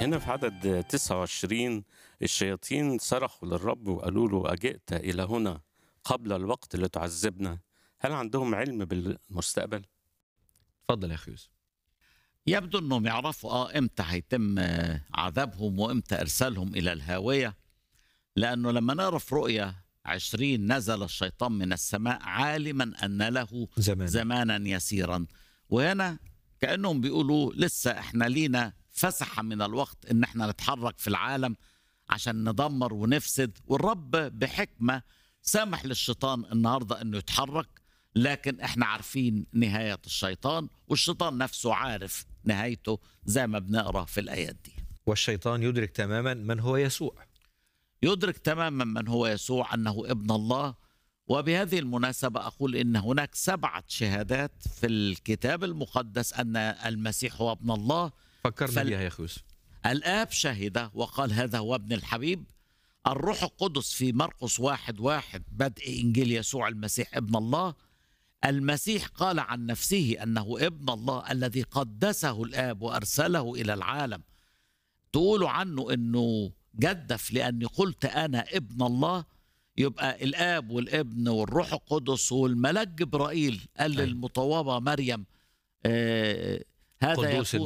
هنا في عدد 29 الشياطين صرخوا للرب وقالوا له أجئت إلى هنا قبل الوقت لتعذبنا هل عندهم علم بالمستقبل؟ اتفضل يا اخي يوسف يبدو انهم يعرفوا اه امتى هيتم آه، عذابهم وامتى ارسالهم الى الهاويه لانه لما نقرا في رؤيا عشرين نزل الشيطان من السماء عالما ان له زمان زمانا يسيرا وهنا كانهم بيقولوا لسه احنا لينا فسحه من الوقت ان احنا نتحرك في العالم عشان ندمر ونفسد والرب بحكمه سامح للشيطان النهارده انه يتحرك لكن احنا عارفين نهايه الشيطان والشيطان نفسه عارف نهايته زي ما بنقرا في الايات دي والشيطان يدرك تماما من هو يسوع يدرك تماما من هو يسوع انه ابن الله وبهذه المناسبه اقول ان هناك سبعه شهادات في الكتاب المقدس ان المسيح هو ابن الله فكرنا فال- بيها يا اخي يوسف الآب شهد وقال هذا هو ابن الحبيب الروح القدس في مرقس واحد واحد بدء إنجيل يسوع المسيح ابن الله المسيح قال عن نفسه أنه ابن الله الذي قدسه الآب وأرسله إلى العالم تقولوا عنه أنه جدف لأني قلت أنا ابن الله يبقى الآب والابن والروح القدس والملاك جبرائيل قال أيوة. للمطوبة مريم آه هذا قدوس يكون